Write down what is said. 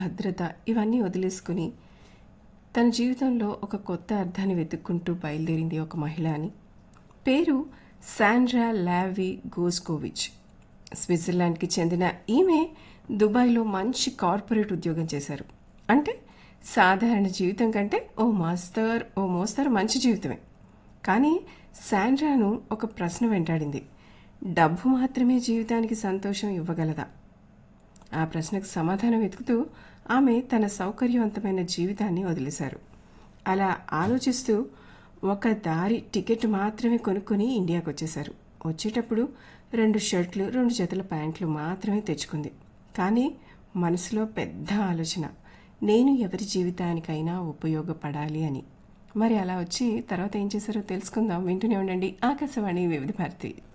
భద్రత ఇవన్నీ వదిలేసుకుని తన జీవితంలో ఒక కొత్త అర్థాన్ని వెతుక్కుంటూ బయలుదేరింది ఒక మహిళ అని పేరు శాండ్రా లావి గోస్కోవిచ్ స్విట్జర్లాండ్కి చెందిన ఈమె దుబాయ్లో మంచి కార్పొరేట్ ఉద్యోగం చేశారు అంటే సాధారణ జీవితం కంటే ఓ మాస్తర్ ఓ మోస్తరు మంచి జీవితమే కానీ శాండ్రాను ఒక ప్రశ్న వెంటాడింది డబ్బు మాత్రమే జీవితానికి సంతోషం ఇవ్వగలదా ఆ ప్రశ్నకు సమాధానం వెతుకుతూ ఆమె తన సౌకర్యవంతమైన జీవితాన్ని వదిలేశారు అలా ఆలోచిస్తూ ఒక దారి టికెట్ మాత్రమే కొనుక్కొని ఇండియాకు వచ్చేశారు వచ్చేటప్పుడు రెండు షర్ట్లు రెండు జతల ప్యాంట్లు మాత్రమే తెచ్చుకుంది కానీ మనసులో పెద్ద ఆలోచన నేను ఎవరి జీవితానికైనా ఉపయోగపడాలి అని మరి అలా వచ్చి తర్వాత ఏం చేశారో తెలుసుకుందాం వింటూనే ఉండండి ఆకాశవాణి వివిధ భారతి